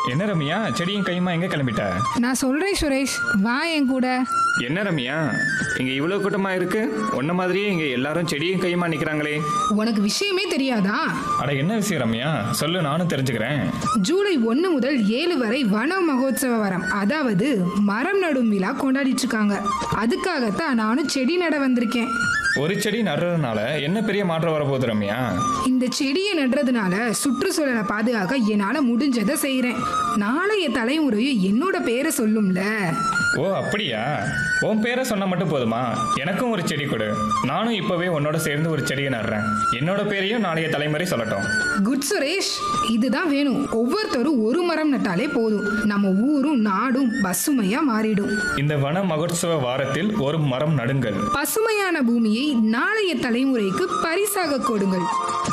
என்ன ரம்யா செடியும் கையுமா எங்க கிளம்பிட்ட நான் சொல்றேன் சுரேஷ் வா என் கூட என்ன ரம்யா இங்க இவ்வளவு கூட்டமா இருக்கு உன்ன மாதிரியே இங்க எல்லாரும் செடியும் கையுமா நிக்கிறாங்களே உனக்கு விஷயமே தெரியாதா அட என்ன விஷயம் ரம்யா சொல்லு நானும் தெரிஞ்சுக்கிறேன் ஜூலை ஒன்று முதல் ஏழு வரை வன மகோத்சவ வரம் அதாவது மரம் நடும் விழா கொண்டாடிட்டு இருக்காங்க அதுக்காகத்தான் நானும் செடி நட வந்திருக்கேன் ஒரு செடி நடுறதுனால என்ன பெரிய மாற்றம் வரப்போகுது ரம்யா இந்த செடியை நடுறதுனால சுற்றுச்சூழலை பாதுகாக்க என்னால் முடிஞ்சதை செய்கிறேன் நாளைய தலைமுறையும் என்னோட பேரை சொல்லும்ல ஓ அப்படியா உன் பேரை சொன்னா மட்டும் போதுமா எனக்கும் ஒரு செடி கொடு நானும் இப்பவே உன்னோட சேர்ந்து ஒரு செடியை நடுறேன் என்னோட பேரையும் நாளைய தலைமுறை சொல்லட்டும் குட் சுரேஷ் இதுதான் வேணும் ஒவ்வொருத்தரும் ஒரு மரம் நட்டாலே போதும் நம்ம ஊரும் நாடும் பசுமையா மாறிடும் இந்த வன மகோத்சவ வாரத்தில் ஒரு மரம் நடுங்கள் பசுமையான பூமியை நாளைய தலைமுறைக்கு பரிசாக கொடுங்கள்